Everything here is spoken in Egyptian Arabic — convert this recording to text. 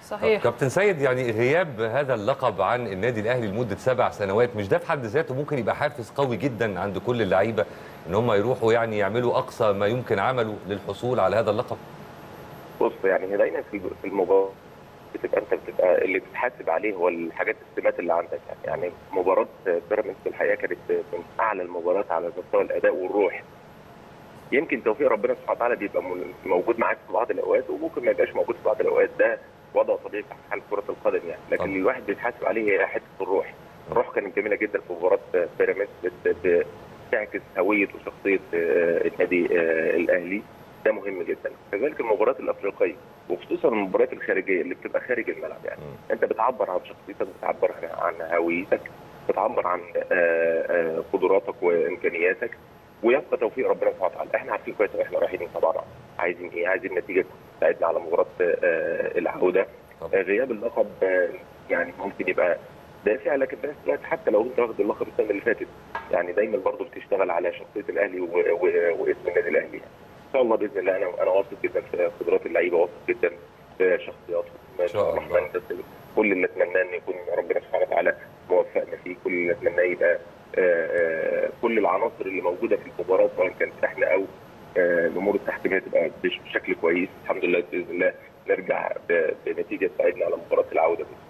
صحيح كابتن سيد يعني غياب هذا اللقب عن النادي الاهلي لمده سبع سنوات مش ده في حد ذاته ممكن يبقى حافز قوي جدا عند كل اللعيبه ان هم يروحوا يعني يعملوا اقصى ما يمكن عمله للحصول على هذا اللقب بص يعني هي دايما في في المباراه بتبقى انت بتبقى اللي بتحاسب عليه هو الحاجات السمات اللي عندك يعني, يعني مباراه بيراميدز في الحقيقه كانت من اعلى المباريات على مستوى الاداء والروح يمكن توفيق ربنا سبحانه وتعالى بيبقى موجود معاك في بعض الاوقات وممكن ما يبقاش موجود في بعض الاوقات ده وضع طبيعي في حال كره القدم يعني لكن طبعا. الواحد بيتحاسب عليه هي حته الروح الروح كانت جميله جدا في مباراه بيراميدز بت- بتعكس هويه وشخصيه آه، النادي آه، الاهلي ده مهم جدا كذلك المباريات الافريقيه وخصوصا المباريات الخارجيه اللي بتبقى خارج الملعب يعني مم. انت بتعبر عن شخصيتك بتعبر عن هويتك بتعبر عن آه، آه، قدراتك وامكانياتك ويبقى توفيق ربنا سبحانه وتعالى احنا عارفين كويس إن احنا رايحين طبعا عايزين ايه عايزين نتيجه تساعدنا على مباراه آه، العوده طبعا. آه، غياب اللقب آه، يعني ممكن يبقى دافع لكن في نفس الوقت حتى لو انت واخد اللقب السنه اللي فاتت يعني دايما برضه بتشتغل على شخصيه الاهلي و- و- واسم النادي الاهلي يعني. ان شاء الله باذن الله انا انا واثق جدا في قدرات اللعيبه واثق جدا في شخصياتهم إن شاء الله. الرحمن بس كل اللي اتمناه ان يكون ربنا سبحانه وتعالى موفقنا فيه كل اللي اتمناه يبقى آه، آه، كل العناصر اللي موجوده في المباراه سواء كانت احنا او آه، الامور التحكيميه تبقى بش- بشكل كويس الحمد لله باذن الله نرجع ب- بنتيجه تساعدنا على مباراه العوده باذن الله